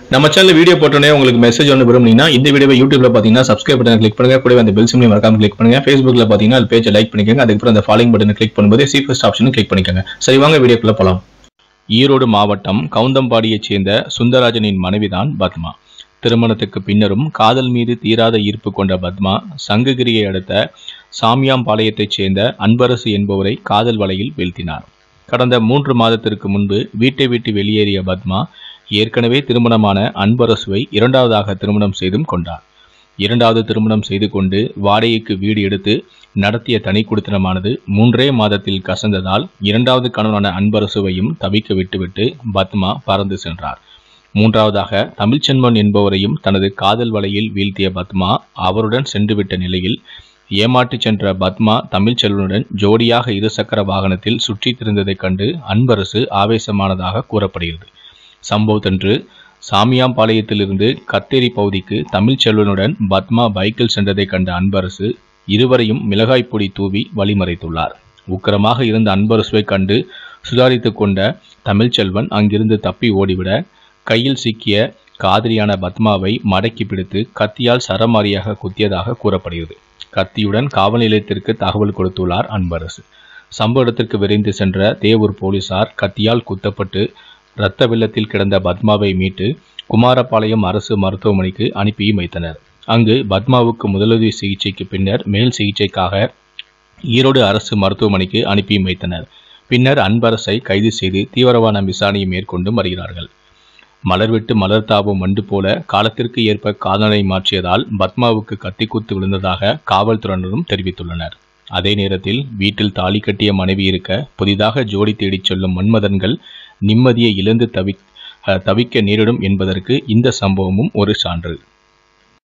நம்ம channel video போட்டோன்னே உங்களுக்கு மெசேஜ் ஒன்று விரும்புனீங்கன்னா இந்த வீடியோவை யூடியூப்ல பார்த்தீங்கன்னா சப்ஸ்கிரைப் பட்டன் கிளிக் பண்ணுங்க கூடவே அந்த பெல் சிம்லையும் மறக்காம கிளிக் பண்ணுங்க ஃபேஸ்புக்ல பார்த்தீங்கன்னா அது பேஜை லைக் பண்ணிக்கோங்க அதுக்கப்புறம் அந்த ஃபாலோயிங் பட்டனை கிளிக் பண்ணும்போது சி ஃபர்ஸ்ட் ஆப்ஷனும் கிளிக் பண்ணிக்கோங்க சரி வாங்க வீடியோக்குள்ள போலாம் ஈரோடு மாவட்டம் கவுந்தம்பாடியைச் சேர்ந்த சுந்தரராஜனின் மனைவிதான் பத்மா திருமணத்துக்கு பின்னரும் காதல் மீது தீராத ஈர்ப்பு கொண்ட பத்மா சங்ககிரியை அடுத்த சாமியாம்பாளையத்தைச் சேர்ந்த அன்பரசு என்பவரை காதல் வலையில் வீழ்த்தினார் கடந்த மூன்று மாதத்திற்கு முன்பு வீட்டை விட்டு வெளியேறிய பத்மா ஏற்கனவே திருமணமான அன்பரசுவை இரண்டாவதாக திருமணம் செய்தும் கொண்டார் இரண்டாவது திருமணம் செய்து கொண்டு வாடகைக்கு வீடு எடுத்து நடத்திய தனி குடித்தனமானது மூன்றே மாதத்தில் கசந்ததால் இரண்டாவது கணவனான அன்பரசுவையும் தவிக்க விட்டுவிட்டு பத்மா பறந்து சென்றார் மூன்றாவதாக தமிழ்ச்சென்மன் என்பவரையும் தனது காதல் வலையில் வீழ்த்திய பத்மா அவருடன் சென்றுவிட்ட நிலையில் ஏமாற்றிச் சென்ற பத்மா தமிழ்ச்செல்வனுடன் ஜோடியாக இருசக்கர வாகனத்தில் சுற்றித் திரிந்ததைக் கண்டு அன்பரசு ஆவேசமானதாக கூறப்படுகிறது சம்பவத்தன்று சாமியாம்பாளையத்திலிருந்து கத்தேரி பகுதிக்கு தமிழ்ச்செல்வனுடன் பத்மா பைக்கில் சென்றதைக் கண்ட அன்பரசு இருவரையும் மிளகாய் பொடி தூவி வழிமறைத்துள்ளார் உக்கிரமாக இருந்த அன்பரசுவை கண்டு சுதாரித்துக் கொண்ட தமிழ்ச்செல்வன் அங்கிருந்து தப்பி ஓடிவிட கையில் சிக்கிய காதலியான பத்மாவை மடக்கி பிடித்து கத்தியால் சரமாரியாக குத்தியதாக கூறப்படுகிறது கத்தியுடன் காவல் நிலையத்திற்கு தகவல் கொடுத்துள்ளார் அன்பரசு சம்பவ இடத்திற்கு விரைந்து சென்ற தேவூர் போலீசார் கத்தியால் குத்தப்பட்டு இரத்த வெள்ளத்தில் கிடந்த பத்மாவை மீட்டு குமாரபாளையம் அரசு மருத்துவமனைக்கு அனுப்பியும் வைத்தனர் அங்கு பத்மாவுக்கு முதலுதவி சிகிச்சைக்கு பின்னர் மேல் சிகிச்சைக்காக ஈரோடு அரசு மருத்துவமனைக்கு அனுப்பியும் வைத்தனர் பின்னர் அன்பரசை கைது செய்து தீவிரமான விசாரணையை மேற்கொண்டும் வருகிறார்கள் மலர்விட்டு மலர் தாவும் வண்டு போல காலத்திற்கு ஏற்ப காதலை மாற்றியதால் பத்மாவுக்கு கத்திக்குத்து விழுந்ததாக காவல்துறையினரும் தெரிவித்துள்ளனர் அதே நேரத்தில் வீட்டில் தாலி கட்டிய மனைவி இருக்க புதிதாக ஜோடி தேடிச் செல்லும் மன்மதன்கள் நிம்மதியை இழந்து தவி அஹ், தவிக்க நேரிடும் என்பதற்கு இந்த சம்பவமும் ஒரு சான்று